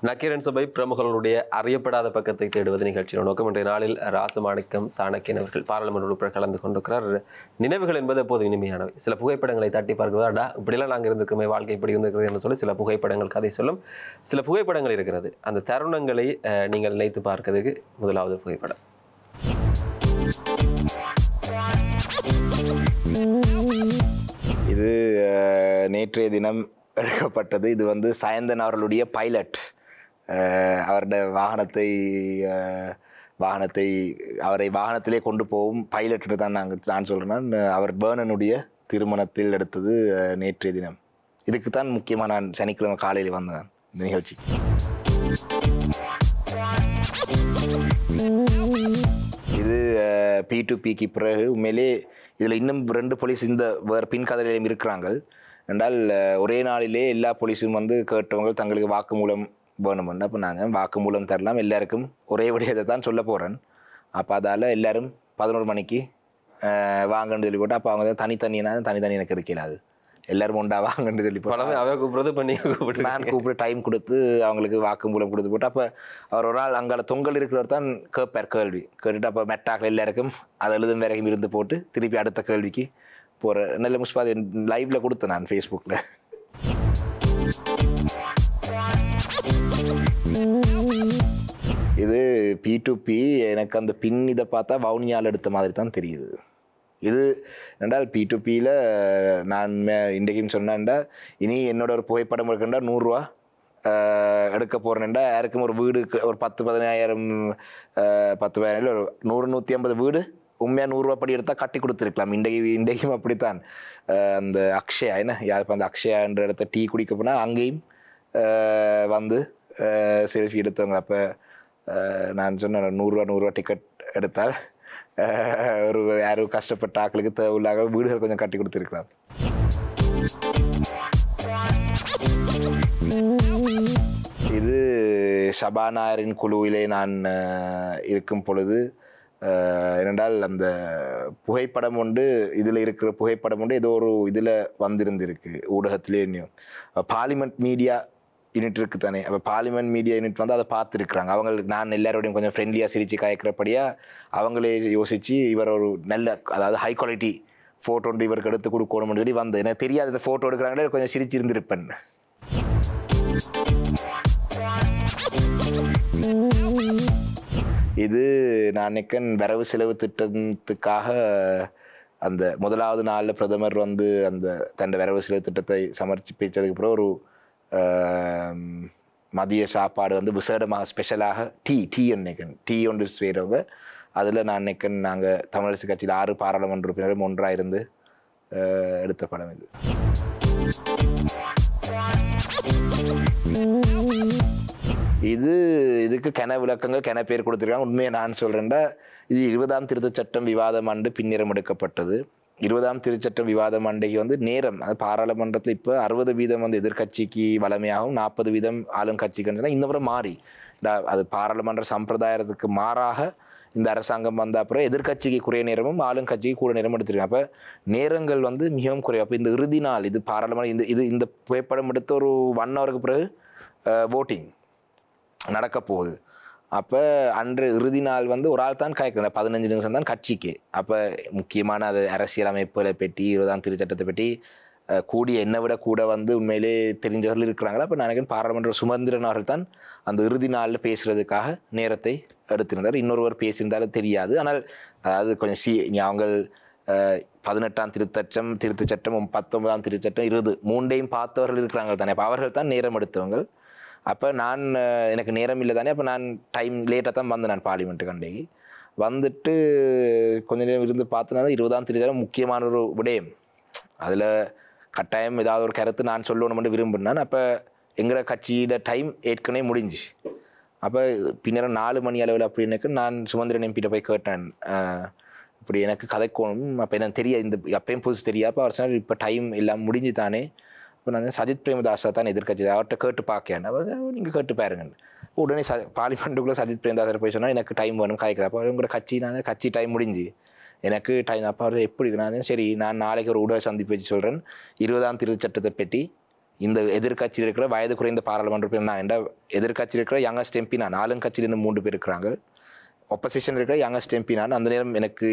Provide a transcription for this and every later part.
நக்கீரன் சபை பிரமுகர்களுடைய அறியப்படாத பக்கத்தை தேடுவது நிகழ்ச்சியின் நோக்கம் இன்றைய நாளில் ராசமாணிக்கம் சாணக்கியன் அவர்கள் பாராளுமன்ற உறுப்பினர் கலந்து கொண்டிருக்கிறார் நினைவுகள் என்பது எப்போது இனிமையானவை சில புகைப்படங்களை தட்டி பார்க்கிறதா இப்படியெல்லாம் நாங்கள் இருந்திருக்கோமே வாழ்க்கை இப்படி இருந்திருக்கிறது என்று சொல்லி சில புகைப்படங்கள் கதை சொல்லும் சில புகைப்படங்கள் இருக்கிறது அந்த தருணங்களை அஹ், நீங்கள் நினைத்து பார்க்கிறதுக்கு முதலாவது புகைப்படம் இது அஹ், நேற்றைய தினம் எடுக்கப்பட்டது இது வந்து சாயந்தன் அவர்களுடைய பைலட் அவருடைய வாகனத்தை அஹ், வாகனத்தை அவரை வாகனத்திலே கொண்டு போகும் பைலட் தான் நாங்கள் நான் சொல்கிறேன் அவர் பேர்னனுடைய திருமணத்தில் எடுத்தது அஹ், நேற்றைய தினம் இதுக்கு தான் முக்கியமாக நான் சனிக்கிழமை காலையில் வந்தேன் இந்த நிகழ்ச்சி இது பி டு பிக்கு பிறகு உண்மையிலே இதில் இன்னும் ரெண்டு போலீஸ் இந்த வேறு பின் கதலையும் இருக்கிறாங்க என்றால் அஹ், ஒரே நாளிலே எல்லா போலீஸும் வந்து கேட்டவங்க தங்களுக்கு வாக்குமூலம் வேணுமென்னு அப்போ நாங்கள் வாக்குமூலம் தரலாம் எல்லாருக்கும் ஒரே விடயத்தை தான் சொல்ல போகிறேன் அப்போ அதால் எல்லாரும் பதினோரு மணிக்கு அஹ், வாங்கன்னு சொல்லி போட்டு அப்போ அவங்க தான் தனித்தனினா தனித்தனி எனக்கு கிடைக்கல அது எல்லாரும் உண்டா வாங்கன்னு சொல்லி போட்டு படமே அவை கூப்பிடுறது பண்ணி கூப்பிட்டு நான் கூப்பிட்டு டைம் கொடுத்து அவங்களுக்கு வாக்குமூலம் கொடுத்து போட்டு அப்போ அவர் ஒரு ஆள் அங்கே தொங்கல் இருக்கிறவர் தான் கேட்பார் கேள்வி கேட்டுட்டு அப்போ மெட்டாக்கள் எல்லாருக்கும் அது எழுதும் வரைக்கும் இருந்து போட்டு திருப்பி அடுத்த கேள்விக்கு போகிற நல்ல முஸ்பாது லைவில் கொடுத்தேன் நான் ஃபேஸ்புக்கில் இது பி டு பி எனக்கு அந்த பின் இதை பார்த்தா வவுனியால் எடுத்த மாதிரி தான் தெரியுது இது என்றால் பி டு பியில் நான் மே- இன்றைக்கும் சொன்னேன்டா இனி என்னோட ஒரு புகைப்படம் இருக்குண்டா நூறுரூவா எடுக்க போகிறேன்டா யாருக்கும் ஒரு வீடு க- ஒரு பத்து பதினாயிரம் அஹ், பத்து பதினாயிரம் இல்ல, ஒரு நூறு நூற்றி ஐம்பது வீடு உண்மையாக நூறுரூவா படி எடுத்தால் கட்டி கொடுத்துருக்கலாம் இன்றைக்கு இன்றைக்கும் அப்படித்தான் அஹ், அந்த அக்ஷயா என்ன யார் இப்போ அந்த அக்ஷயா என்ற இடத்த டீ குடிக்க போனால் அங்கேயும் அஹ், வந்து செல்ஃபி எடுத்தவங்க அப்போ நான் சொன்னேன் நூறுரூவா நூறுரூவா டிக்கெட் எடுத்தால் அஹ், ஒரு யாரும் கஷ்டப்பட்ட ஆட்களுக்கு தேவையில்லாத வீடுகள் கொஞ்சம் கட்டி கொடுத்துருக்கலாம் இது ஷபானாரின் குழுவிலே நான் அஹ், இருக்கும் பொழுது அஹ், ஏனென்றால் அந்த புகைப்படம் ஒன்று இதில் இருக்கிற புகைப்படம் ஒன்று ஏதோ ஒரு இதில் வந்திருந்திருக்கு ஊடகத்திலே இன்னும் பார்லிமெண்ட் மீடியா யூனிட் இருக்கு தானே அப்போ பார்லிமெண்ட் மீடியா யூனிட் வந்து அதை பார்த்துருக்குறாங்க அவங்களுக்கு நான் எல்லாரோடையும் கொஞ்சம் ஃப்ரெண்ட்லியாக சிரித்து காய்க்கிறபடியாக அவங்களே யோசித்து இவர் ஒரு நல்ல அதாவது ஹை குவாலிட்டி ஃபோட்டோ ஒன்று இவருக்கு எடுத்து கொடுக்கணும்னு சொல்லி வந்து எனக்கு தெரியாது இந்த ஃபோட்டோ எடுக்கிறாங்களே கொஞ்சம் சிரிச்சு இருந்திருப்பேன் இது நான் நினைக்கன் வரவு செலவு திட்டத்துக்காக அந்த முதலாவது நாளில் பிரதமர் வந்து அந்த தன் வரவு செலவு திட்டத்தை சமர்ப்பிச்சதுக்கு பிறகு ஒரு ஆம், மதிய சாப்பாடு வந்து விசேடமாக ஸ்பெஷலாக டீ டீ நினைக்கன் டீ ஒன்று செய்கிறவங்க அதில் நான் நினைக்கன் நாங்கள் தமிழரசு கட்சியில் ஆறு பாராளுமன்ற உறுப்பினரும் ஒன்றாக இருந்து அஹ், எடுத்த படம் இது இது இதுக்கு கென விளக்கங்கள் கென பேர் கொடுத்துருக்காங்க உண்மையை நான் சொல்கிறேன்டா இது இருபதாம் திருத்தச் சட்டம் விவாதம் ஆண்டு பின்னிறம் எடுக்கப்பட்டது இருபதாம் திருச்சட்டம் விவாதம் ஆண்டைக்கு வந்து நேரம் அது பாராளுமன்றத்தில் இப்போ அறுபது வீதம் வந்து எதிர்க்கட்சிக்கு வளமையாகவும் நாற்பது வீதம் ஆளும் கட்சிக்கு இந்த முறை மாறி டா- அது பாராளுமன்ற சம்பிரதாயத்துக்கு மாறாக இந்த அரசாங்கம் வந்த அப்புறம் எதிர்க்கட்சிக்கு குறைய நேரமும் ஆளுங்கட்சிக்கு கூட நேரம் எடுத்திருக்காங்க அப்போ நேரங்கள் வந்து மிகவும் குறைவு அப்போ இந்த இறுதி நாள் இது பாராளுமன்ற இந்த இது இந்த புகைப்படம் எடுத்த ஒரு ஒன் ஹவருக்கு பிறகு ஓட்டிங் நடக்க போகுது அப்போ அன்று இறுதி நாள் வந்து ஒரு ஆள் தான் காய்க்கணும் பதினஞ்சு நிமிஷம் தான் கட்சிக்கு அப்போ முக்கியமான அது அரசியல் அமைப்புகளை பற்றி இருபதாம் திருச்சட்டத்தை பற்றி அஹ், கூடிய என்னை விட கூட வந்து உண்மையிலே தெரிஞ்சவர்கள் இருக்கிறாங்களா அப்போ நான் நினைக்கிறேன் பாராளுமன்ற சுமந்திரன் அவர்கள் தான் அந்த இறுதி நாளில் பேசுகிறதுக்காக நேரத்தை எடுத்திருந்தார் இன்னொருவர் பேசியிருந்தாலும் தெரியாது ஆனால் அதாவது கொஞ்சம் சி அவங்க அஹ், பதினெட்டாம் திருத்தச்சம் திருத்தச் சட்டம் பத்தொன்பதாம் திருச்சட்டம் இருபது மூண்டையும் பார்த்தவர்கள் இருக்கிறாங்க தானே அப்போ அவர்கள் தான் நேரம் எடுத்தவங்க அப்போ நான் அஹ், எனக்கு நேரம் இல்லை தானே அப்போ நான் டைம் லேட்டாக தான் வந்தேன் நான் பார்லிமெண்ட்டு கண்டைக்கு வந்துட்டு கொஞ்ச நேரம் இருந்து பார்த்தனா இருபதாம் திருச்சம் முக்கியமான ஒரு விடயம் அதில் கட்டாயம் ஏதாவது ஒரு கருத்து நான் சொல்லணும்னு விரும்பினேன் அப்போ எங்களோட கட்சியோட டைம் ஏற்கனவே முடிஞ்சுச்சு அப்போ பின்னர் நாலு மணி அளவில் அப்படின்னுக்கு நான் சுமந்திரன் எம்பிட்ட போய் கேட்டேன் அஹ், இப்படி எனக்கு கதைக்கணும் அப்போ எனக்கு தெரியாது இந்த அப்பயும் புதுசு தெரியாது அப்போ அவர் சொன்னார் இப்போ டைம் எல்லாம் முடிஞ்சு தானே இப்போ நான் சஜித் பிரேமதாஸை தான் எதிர்க்கட்சி அவர்கிட்ட கேட்டு பார்க்கேன் அவர் நீங்கள் கேட்டு பாருங்க உடனே ச பார்லிமெண்ட்டுக்குள்ளே சஜித் பிரேமதாசர் போய் சொன்னால் எனக்கு டைம் வேணும் காய்க்கிறேன் அப்போ உங்களோட கட்சி நான் கட்சி டைம் முடிஞ்சு எனக்கு டைம் அப்போ அவர் எப்படி நான் சரி நான் நாளைக்கு ஒரு ஊடக சந்திப்பு வச்சு சொல்கிறேன் இருபதாம் திருச்சட்டத்தை பற்றி இந்த எதிர்க்கட்சியில் இருக்கிற வயது குறைந்த பாராளுமன்ற உறுப்பினர் நான் என்ற எதிர்க்கட்சியில் இருக்கிற யங்கஸ்ட் எம்பி நான் ஆளுங்கட்சியில் இன்னும் மூன்று பேர் இருக்கிறாங்க ஒப்போசிஷன் இருக்கிற யங்கஸ்ட் எம்பி நான் அந்த நேரம் எனக்கு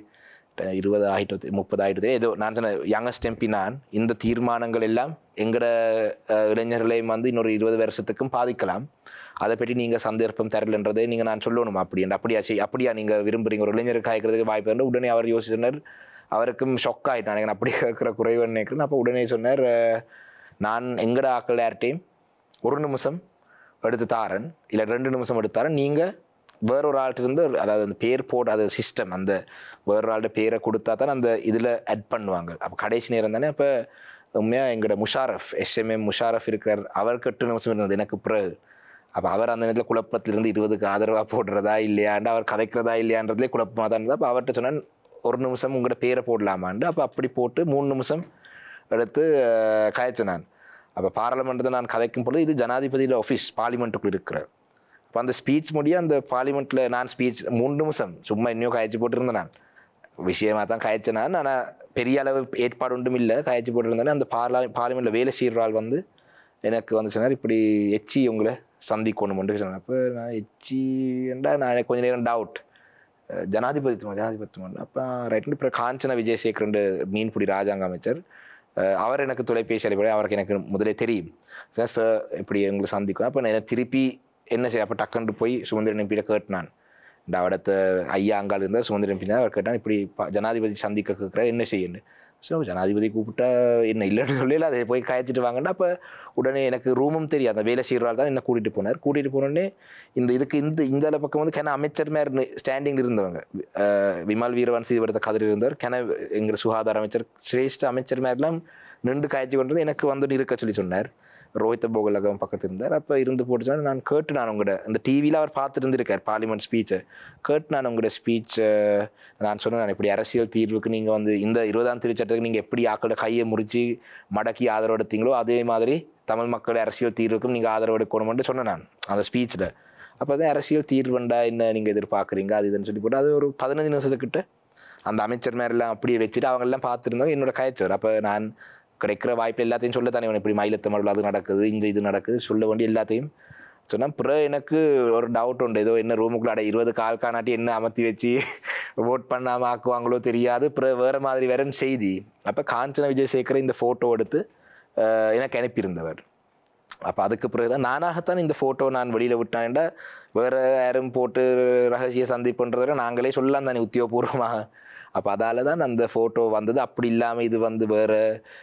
ட- இருபது ஆயிட்டு முப்பது ஆயிட்டு ஏதோ நான் சொன்ன யங்கஸ்ட் எம்பி நான் இந்த தீர்மானங்கள் எல்லாம் எங்கட அஹ், இளைஞர்களையும் வந்து இன்னொரு இருபது வருஷத்துக்கும் பாதிக்கலாம் அதை பற்றி நீங்கள் சந்தர்ப்பம் தரலன்றதை நீங்கள் நான் சொல்லணும் அப்படின்ற அப்படியா செய் அப்படியா நீங்கள் விரும்புறீங்க ஒரு இளைஞருக்கு காய்க்கிறதுக்கு வாய்ப்பு இருந்து உடனே அவர் யோசிச்சினார் அவருக்கும் ஷொக் ஆகிட்டான் நான் அப்படி கேட்குற குறைவு நினைக்கிறேன் அப்போ உடனே சொன்னார் அஹ், நான் எங்கட ஆக்கள் யார்ட்டையும் ஒரு நிமிஷம் எடுத்து தாரன் இல்லை ரெண்டு நிமிஷம் எடுத்து தாரன் நீங்கள் வேறொரு ஆள்கிட்ட இருந்து அதாவது அந்த பேர் போட அது சிஸ்டம் அந்த வேறொரு ஆள்கிட்ட பேரை கொடுத்தா தான் அந்த இதில் ஆட் பண்ணுவாங்க அப்போ கடைசி நேரம் தானே அப்போ உண்மையாக எங்களோட முஷாரஃப் எஸ்எம்எம் முஷாரஃப் இருக்கிறார் அவருக்கு எட்டு நிமிஷம் இருந்தது எனக்கு பிறகு அப்போ அவர் அந்த நேரத்தில் குழப்பத்திலிருந்து இருபதுக்கு ஆதரவாக போடுறதா இல்லையாண்டு அவர் கதைக்கிறதா இல்லையான்றதுலே குழப்பமாக தான் இருந்தது அப்போ அவர்கிட்ட சொன்னேன் ஒரு நிமிஷம் உங்களோட பேரை போடலாமாண்டு அப்போ அப்படி போட்டு மூணு நிமிஷம் எடுத்து அஹ், காய்ச்சேன் நான் அப்போ பாராளுமன்றத்தை நான் கதைக்கும் பொழுது இது ஜனாதிபதியில் ஆஃபீஸ் பார்லிமெண்ட்டுக்குள்ள இருக்கிற அப்போ அந்த ஸ்பீச் முடிய அந்த பார்லிமெண்ட்டில் நான் ஸ்பீச் மூணு நிமிஷம் சும்மா இன்னும் காய்ச்சி போட்டிருந்தேன் நான் விஷயமாக தான் காய்ச்சேன் நான் ஆனால் பெரிய அளவு ஏற்பாடு ஒன்றும் இல்லை காய்ச்சி போட்டிருந்தேன் அந்த பார்லா பார்லிமெண்ட்டில் வேலை செய்கிற ஆள் வந்து எனக்கு வந்து சொன்னார் இப்படி எச்சி உங்களை சந்திக்கணும்னு சொன்னார் அப்போ நான் எச்சின்றா நான் எனக்கு கொஞ்ச நேரம் டவுட் ஜனாதிபதித்துவம் ஜனாதிபதித்துவம் அப்போ ரைட்டு இப்போ காஞ்சன விஜயசேகரன் மீன்பிடி ராஜாங்க அமைச்சர் அஹ் அவர் எனக்கு தொலைபேசி அழைப்படை அவருக்கு எனக்கு முதலே தெரியும் சார் சார் இப்படி எங்களை சந்திக்கும் அப்போ நான் திருப்பி என்ன செய்ய அப்போ டக்குன்னு போய் சுதந்திரன் எம்பியிட கேட்டினான் இந்த அவடத்த ஐயா அங்கால் இருந்தால் சுதந்திரன் எம்பி அவர் கேட்டான் இப்படி ப- ஜனாதிபதி சந்திக்க கேட்குற என்ன செய்யணும் ஸோ ஜனாதிபதி கூப்பிட்டா என்ன இல்லைன்னு சொல்லல அதை போய் காய்ச்சிட்டு வாங்கன்னா அப்போ உடனே எனக்கு ரூமும் தெரியாது அந்த வேலை செய்கிறாள் தான் என்ன கூட்டிகிட்டு போனார் கூட்டிகிட்டு போனோடனே இந்த இதுக்கு இந்த இந்த பக்கம் வந்து கென அமைச்சர் மேலே ஸ்டாண்டிங் இருந்தவங்க அஹ் விமல் வீரவன் சீவரத்த கதிர் இருந்தவர் கென எங்கள் சுகாதார அமைச்சர் சிரேஷ்ட அமைச்சர் மேலாம் நின்று காய்ச்சி கொண்டது எனக்கு வந்து இருக்க சொல்லி சொன்னார் ரோஹித் போகலகம் பக்கத்தில் இருந்தார் அப்போ இருந்து போட்டு சொன்னா, நான் கேட்டு நான் உங்களோட இந்த டிவியில் அவர் பார்த்துருந்துருக்கார் பார்லிமெண்ட் ஸ்பீச்சை கேட்டு நான் உங்களோட ஸ்பீச்சை நான் சொன்னேன் நான் இப்படி அரசியல் தீர்வுக்கு நீங்கள் வந்து இந்த இருபதாம் திருச்சட்டத்துக்கு நீங்கள் எப்படி ஆக்களோட கையை முறிச்சு மடக்கி ஆதரவு எடுத்தீங்களோ அதே மாதிரி தமிழ் மக்கள் அரசியல் தீர்வுக்கும் நீங்கள் ஆதரவு எடுக்கணும்னு சொன்னேன் நான் அந்த ஸ்பீச்சில் அப்போ தான் அரசியல் தீர்வுண்டா என்ன நீங்கள் எதிர்பார்க்குறீங்க அது இதுன்னு சொல்லி போட்டு அது ஒரு பதினஞ்சு நிமிஷத்துக்கிட்ட அந்த அமைச்சர் மேரெல்லாம் அப்படியே வச்சுட்டு அவங்க எல்லாம் பார்த்துருந்தவங்க என்னோட காய்ச்சவர் அப்போ நான் கிடைக்கிற வாய்ப்பு எல்லாத்தையும் சொல்ல தானே இப்படி மயிலத்தமிழ் அது நடக்குது இந்த இது நடக்குது சொல்ல வேண்டிய எல்லாத்தையும் சொன்னால் பிறகு எனக்கு ஒரு டவுட் உண்டு ஏதோ என்ன ரூமுக்குள்ள அட இருபது கால் காணாட்டி என்ன அமர்த்தி வச்சு ஓட் பண்ணாமல் ஆக்குவாங்களோ தெரியாது பிறகு வேறு மாதிரி வேற செய்தி அப்போ காஞ்சன விஜயசேகர் இந்த ஃபோட்டோ எடுத்து அஹ், எனக்கு அனுப்பியிருந்தவர் அப்போ அதுக்கு பிறகு தான் நானாகத்தான் இந்த ஃபோட்டோ நான் வெளியில் விட்டேன்டா வேறு யாரும் போட்டு ரகசிய சந்திப்புன்றதை விட நாங்களே சொல்லலாம் தானே உத்தியோகபூர்வமாக அப்போ அதால தான் அந்த ஃபோட்டோ வந்தது அப்படி இல்லாமல் இது வந்து வேறு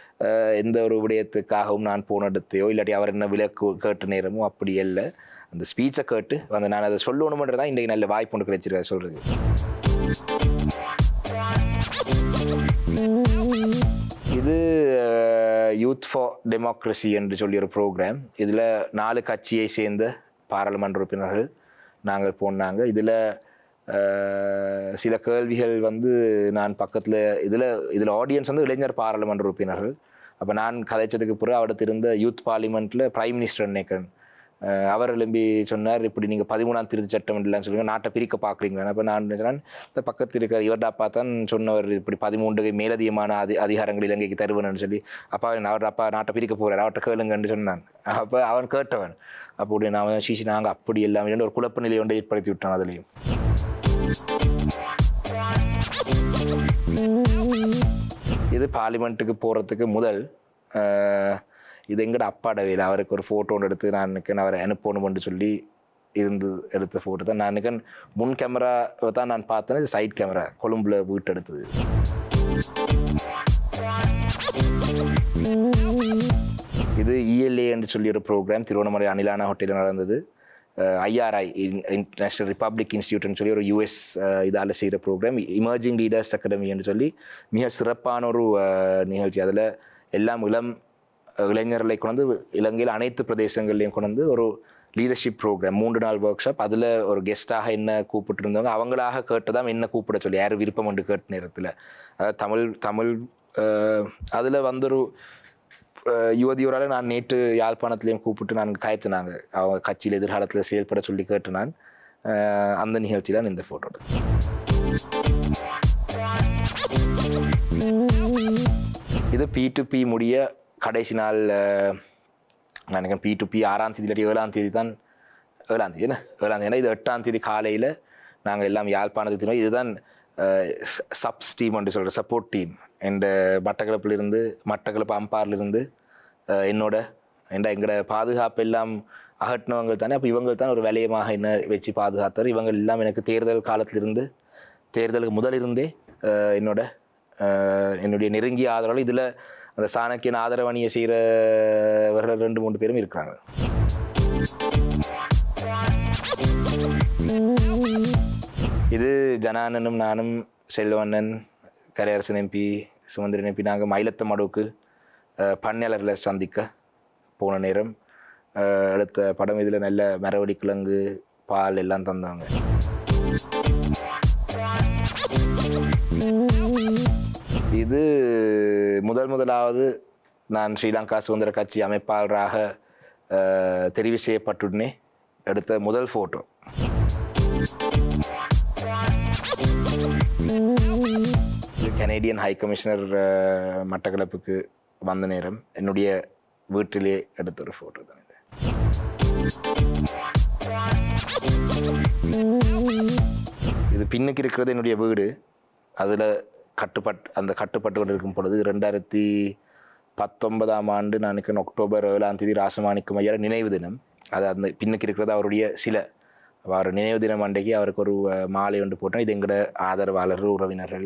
எந்த ஒரு விடயத்துக்காகவும் நான் போன எடுத்தையோ இல்லாட்டி அவர் என்ன விலக்கு கேட்ட நேரமோ அப்படி இல்லை அந்த ஸ்பீச்சை கேட்டு வந்து நான் அதை சொல்லணுமன்றது தான் இன்றைக்கு நல்ல வாய்ப்பு ஒன்று கிடைச்சிருக்க சொல்கிறது இது யூத் ஃபார் டெமோக்ரஸி என்று சொல்லி ஒரு ப்ரோக்ராம் இதில் நாலு கட்சியை சேர்ந்த பாராளுமன்ற உறுப்பினர்கள் நாங்கள் போனாங்க இதில் சில கேள்விகள் வந்து நான் பக்கத்தில் இதில் இதில் ஆடியன்ஸ் வந்து இளைஞர் பாராளுமன்ற உறுப்பினர்கள் அப்போ நான் கதைச்சதுக்கு பிறகு அவடத்து இருந்த யூத் பார்லிமெண்ட்டில் பிரைம் மினிஸ்டர் நினைக்கிறேன் அஹ் அவர் எழும்பி சொன்னார் இப்படி நீங்கள் பதிமூணாம் திருத்த சட்டம் இல்லைன்னு சொல்லுங்க நாட்டை பிரிக்க பார்க்குறீங்களா அப்போ நான் சொன்னேன் இந்த பக்கத்தில் இருக்கிற இவர்டா பார்த்தான் சொன்னவர் இப்படி பதிமூன்று மேலதிகமான அதி அதிகாரங்கள் இலங்கைக்கு தருவேன்னு சொல்லி அப்பா அவர் அப்பா நாட்டை பிரிக்க போகிறார் அவர்கிட்ட கேளுங்கன்னு சொன்னான் அப்போ அவன் கேட்டவன் அப்படி நான் சீசி நாங்கள் அப்படி எல்லாமே ஒரு குழப்ப நிலை ஒன்றை ஏற்படுத்தி விட்டான் அதுலேயும் இது பார்லிமெண்ட்டுக்கு போகிறதுக்கு முதல் அஹ், இது எங்கட அப்பாட வேலை அவருக்கு ஒரு ஃபோட்டோ ஒன்று எடுத்து நான் நினைக்கிறேன் அவரை அனுப்பணும்னு சொல்லி இருந்து எடுத்த ஃபோட்டோ தான் நான் நினைக்கிறேன் முன் கேமரா தான் நான் பார்த்தேன் இது சைட் கேமரா கொழும்புல வீட்டு எடுத்தது இது இஎல்ஏன்னு சொல்லி ஒரு ப்ரோக்ராம் திருவண்ணாமலை அனிலானா ஹோட்டலில் நடந்தது ஐஆர்ஐ இன்டர்நேஷ்னல் ரிப்பப்ளிக் இன்ஸ்டியூட்னு சொல்லி ஒரு யூஎஸ் இதால் செய்கிற ப்ரோக்ராம் இமர்ஜிங் லீடர்ஸ் அகாடமின்னு சொல்லி மிக சிறப்பான ஒரு அஹ், நிகழ்ச்சி அதில் எல்லாம் இளம் அஹ், இளைஞர்களை கொண்டு வந்து இலங்கையில் அனைத்து பிரதேசங்கள்லையும் கொண்டு வந்து ஒரு லீடர்ஷிப் ப்ரோக்ராம் மூன்று நாள் ஒர்க் ஷாப் அதில் ஒரு கெஸ்ட்டாக என்ன கூப்பிட்டுருந்தவங்க அவங்களாக கேட்டுதான் என்ன கூப்பிட சொல்லி யார் விருப்பம் உண்டு கேட்ட நேரத்தில் அதாவது தமிழ் தமிழ் அதில் வந்து ஒரு அஹ், யுவதியோரால் நான் நேற்று யாழ்ப்பாணத்துலேயும் கூப்பிட்டு நான் காய்ச்சினாங்க அவங்க கட்சியில் எதிர்காலத்தில் செயல்பட சொல்லி கேட்டு நான் அஹ், அந்த நிகழ்ச்சி தான் இந்த ஃபோட்டோ இது பி டு பி முடிய கடைசி நாள் அஹ், நான் நினைக்கிறேன் பி டு பி ஆறாம் தேதி இல்லாட்டி ஏழாம் தேதி தான் ஏழாம் தேதி என்ன ஏழாம் தேதி இது எட்டாம் தேதி காலையில் நாங்கள் எல்லாம் யாழ்ப்பாணத்துக்கு திரும்ப இதுதான் சப்ஸ் டீம் என்று சொல்கிற சப்போர்ட் டீம் எந்த மட்டக்களப்பிலிருந்து மட்டக்களப்பு அம்பார்லேருந்து என்னோட என்ற எங்களோட பாதுகாப்பு எல்லாம் அகட்டினவங்க தானே அப்போ இவங்க தான் ஒரு வேலையமாக என்ன வச்சு பாதுகாத்தார் இவங்க எல்லாம் எனக்கு தேர்தல் காலத்திலிருந்து தேர்தலுக்கு முதலிருந்தே அஹ், என்னோட அஹ், என்னுடைய நெருங்கிய ஆதரவாளர் இதில் அந்த சாணக்கியன் ஆதரவணியை செய்கிறவர்கள் ரெண்டு மூணு பேரும் இருக்கிறாங்க இது ஜனானனும் நானும் செல்வண்ணன் கரையரசன் எம்பி சுமந்திரன் எம்பி நாங்கள் மயிலத்த மடுவுக்கு அஹ், பண்ணையாளர்களை சந்திக்க போன நேரம் அஹ், எடுத்த படம் இதில் நல்ல மரவடி கிழங்கு பால் எல்லாம் தந்தாங்க இது முதல் முதலாவது நான் ஸ்ரீலங்கா சுதந்திர கட்சி அமைப்பாளராக அஹ், தெரிவு செய்யப்பட்டுடனே எடுத்த முதல் ஃபோட்டோ இது கனேடியன் ஹை கமிஷனர் அஹ், மட்டக்களப்புக்கு வந்த நேரம் என்னுடைய வீட்டிலே எடுத்த ஒரு ஃபோட்டோ தான் இது இது பின்னுக்கு இருக்கிறது என்னுடைய வீடு அதில் கட்டுப்பட் அந்த கட்டுப்பட்டு கொண்டு இருக்கும் பொழுது ரெண்டாயிரத்தி பத்தொன்பதாம் ஆண்டு நான் நினைக்கிறேன் அக்டோபர் ஏழாம் தேதி ராசமாணிக்கம் ஐயர் நினைவு தினம் அது அந்த பின்னுக்கு இருக்கிறது அவருடைய சில அவர் நினைவு தினம் அன்றைக்கு அவருக்கு ஒரு அஹ், மாலை ஒன்று போட்டோம் இது எங்களோட ஆதரவாளர்கள் உறவினர்கள்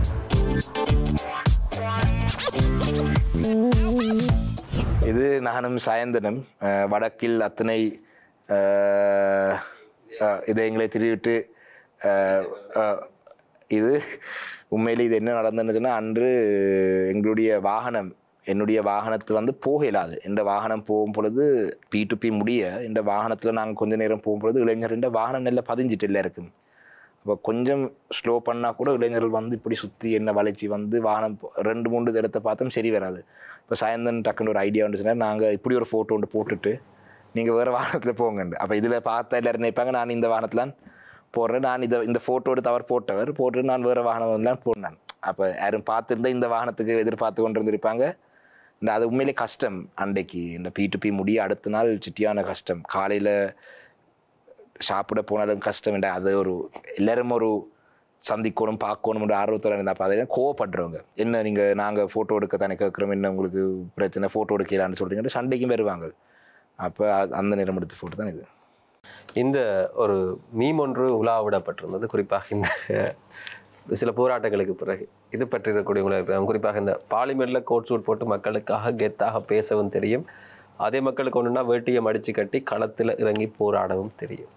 இது நானும் சாயந்தனம் அஹ், வடக்கில் அத்தனை அஹ், அஹ், இதை எங்களை திருவிட்டு அஹ், அஹ், இது உண்மையில் இது என்ன நடந்ததுன்னு சொன்னால் அன்று எங்களுடைய வாகனம் என்னுடைய வாகனத்து வந்து போக இயலாது இந்த வாகனம் போகும் பொழுது பி டு பி முடிய இந்த வாகனத்தில் நாங்கள் கொஞ்ச நேரம் போகும் பொழுது இளைஞர் வாகனம் நல்லா பதிஞ்சிட்டு இல்லை இருக்கும் அப்போ கொஞ்சம் ஸ்லோ பண்ணால் கூட இளைஞர்கள் வந்து இப்படி சுற்றி என்ன வளைச்சி வந்து வாகனம் போ- ரெண்டு மூணு இடத்த பார்த்தோம் சரி வராது இப்போ சாயந்தரம் டக்குன்னு ஒரு ஐடியா வந்துச்சுன்னா நாங்கள் இப்படி ஒரு ஃபோட்டோ ஒன்று போட்டுட்டு நீங்கள் வேறு வாகனத்தில் போங்கண்டு அப்போ இதில் பார்த்தா எல்லாரும் நினைப்பாங்க நான் இந்த வாகனத்தில் போடுறேன் நான் இதை இந்த ஃபோட்டோ எடுத்து அவர் போட்டவர் போட்டு நான் வேறு வாகனம் வந்து போனேன் அப்போ யாரும் பார்த்துருந்தா இந்த வாகனத்துக்கு எதிர்பார்த்து கொண்டு இருந்திருப்பாங்க இந்த அது உண்மையிலே கஷ்டம் அன்றைக்கு இந்த பி டு பி முடிய அடுத்த நாள் சிட்டியான கஷ்டம் காலையில் சாப்பிட போனாலும் கஷ்டம் இல்லை அது ஒரு எல்லாரும் ஒரு சந்திக்கணும் பார்க்கணும் ஒரு ஆர்வத்தோட இருந்தால் அப்போ அதை கோவப்படுறவங்க என்ன நீங்கள் நாங்கள் ஃபோட்டோ எடுக்க தானே கேட்குறோம் என்ன உங்களுக்கு பிரச்சனை ஃபோட்டோ எடுக்கலான்னு சொல்கிறீங்க சண்டைக்கும் வருவாங்க அப்போ அந்த நேரம் எடுத்த ஃபோட்டோ தான் இது இந்த ஒரு மீம் ஒன்று உலாவிடப்பட்டிருந்தது குறிப்பாக இந்த சில போராட்டங்களுக்கு பிறகு இது பற்றி இருக்கக்கூடிய உங்களுக்கு குறிப்பாக இந்த பார்லிமெண்ட்ல கோட் சூட் போட்டு மக்களுக்காக கெத்தாக பேசவும் தெரியும் அதே மக்களுக்கு ஒன்றுனா வேட்டியை மடிச்சு கட்டி களத்தில் இறங்கி போராடவும் தெரியும்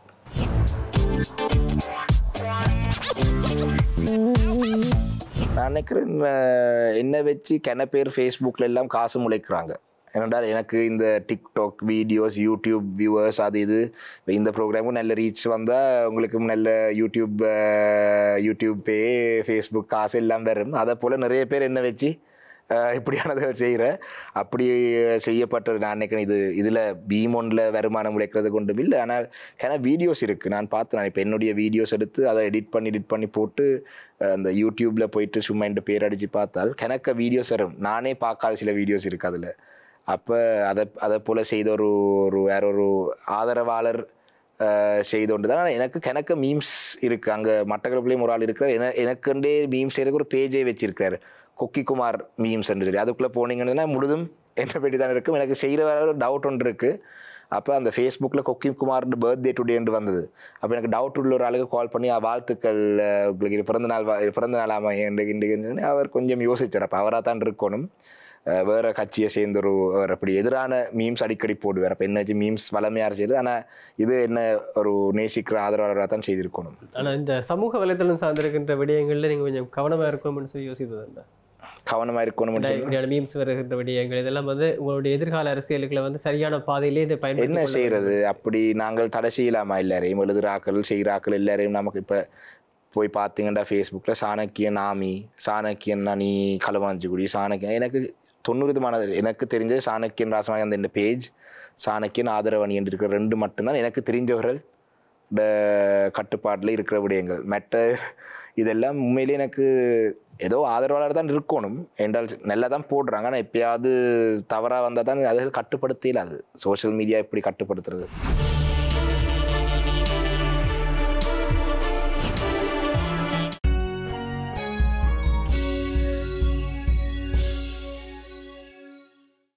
நான் நினைக்கிறேன் அஹ், என்னை வச்சு கென பேர் ஃபேஸ்புக்கில் எல்லாம் காசு முளைக்கிறாங்க ஏனென்றால் எனக்கு இந்த டிக்டாக் வீடியோஸ் யூடியூப் வியூவர்ஸ் அது இது இப்ப இந்த ப்ரோக்ராமும் நல்ல ரீச் வந்தால் உங்களுக்கும் நல்ல யூடியூப் அஹ், யூடியூப் பே ஃபேஸ்புக் காசு எல்லாம் வரும் அதை போல் நிறைய பேர் என்ன வச்சு அஹ், இப்படியானதுகள் செய்கிற அப்படி செய்யப்பட்ட நான் நினைக்கிறேன் இது இதில் பீமோனில் வருமானம் உழைக்கிறது கொண்டும் இல்லை ஆனால் ஏன்னா வீடியோஸ் இருக்குது நான் பார்த்து நான் இப்போ என்னுடைய வீடியோஸ் எடுத்து அதை எடிட் பண்ணி எடிட் பண்ணி போட்டு அஹ், அந்த யூடியூப்பில் போயிட்டு சும்மா இந்த பேர் அடித்து பார்த்தால் கணக்க வீடியோஸ் வரும் நானே பார்க்காத சில வீடியோஸ் இருக்குது அதில் அப்போ அதை அதை போல் செய்த ஒரு ஒரு வேற ஒரு ஆதரவாளர் அஹ், செய்த ஒன்று தான் ஆனா எனக்கு கணக்க மீம்ஸ் இருக்குது அங்கே மட்டக்களப்புலேயும் ஒரு ஆள் இருக்கிறார் என எனக்குண்டே மீம்ஸ் செய்யறதுக்கு ஒரு பேஜே வச்சிருக்காரு கொக்கிக்குமார் மீம்ஸ் என்று சொல்லி அதுக்குள்ளே போனீங்கன்னா முழுதும் என்ன பற்றி தான் இருக்கும் எனக்கு செய்கிற வேற ஒரு டவுட் ஒன்று இருக்குது அப்போ அந்த ஃபேஸ்புக்கில் கொக்கிக்குமார் பர்த்டே டுடேன்னு வந்தது அப்போ எனக்கு டவுட் உள்ள ஒரு ஆளுக்கு கால் பண்ணி "ஆ, வாழ்த்துக்கள் அஹ், உங்களுக்கு இது பிறந்த நாள் வா- பிறந்த நாள் ஆமா இன்றைக்கு இன்றைக்கு அவர் கொஞ்சம் யோசிச்சார் அப்போ அவராக தான் இருக்கணும் அஹ், வேற கட்சியை சேர்ந்து ஒரு அவர் அப்படி எதிரான மீம்ஸ் அடிக்கடி போடுவார் அப்போ என்னாச்சு மீம்ஸ் வளமையாக செய்யுது ஆனால் இது என்ன ஒரு நேசிக்கிற ஆதரவாளராக தான் செய்திருக்கணும் ஆனா இந்த சமூக வலைதளம் சார்ந்திருக்கின்ற விடயங்கள்ல நீங்க கொஞ்சம் கவனமா இருக்கணும்னு சொல்லி யோசித்தது என்ன கவனமாக இருக்கணும்னு சொல்லி இப்படியான மீம்ஸ் வருகின்ற விடயங்கள் இதெல்லாம் வந்து உங்களுடைய எதிர்கால அரசியலுக்குள்ள வந்து சரியான பாதையிலே இதை என்ன பயன்படுத்தி செய்யறது அப்படி நாங்கள் தடை செய்யலாமா எல்லாரையும் எழுதுறாக்கள் செய்கிறாக்கள் எல்லாரையும் நமக்கு இப்போ போய் பார்த்தீங்கன்னா ஃபேஸ்புக்கில் சாணக்கியன் ஆமி சாணக்கியன் அணி களவாஞ்சிக்குடி சாணக்கியன் எனக்கு தொண்ணூறு விதமானது எனக்கு தெரிஞ்சது சாணக்கியன் ராசமாயி அந்த இந்த பேஜ் சாணக்கியன் ஆதரவணி என்று இருக்கிற ரெண்டு மட்டும்தான் எனக்கு தெரிஞ்சவர்கள் கட்டுப்பாட்டில் இருக்கிற விடயங்கள் மற்ற இதெல்லாம் உண்மையிலே எனக்கு ஏதோ ஆதரவாளர் தான் இருக்கணும் என்றால் நல்லா தான் போடுறாங்க ஆனால் எப்பயாவது தவறாக வந்தால் தான் அதை கட்டுப்படுத்தல அது சோஷியல் மீடியா எப்படி கட்டுப்படுத்துறது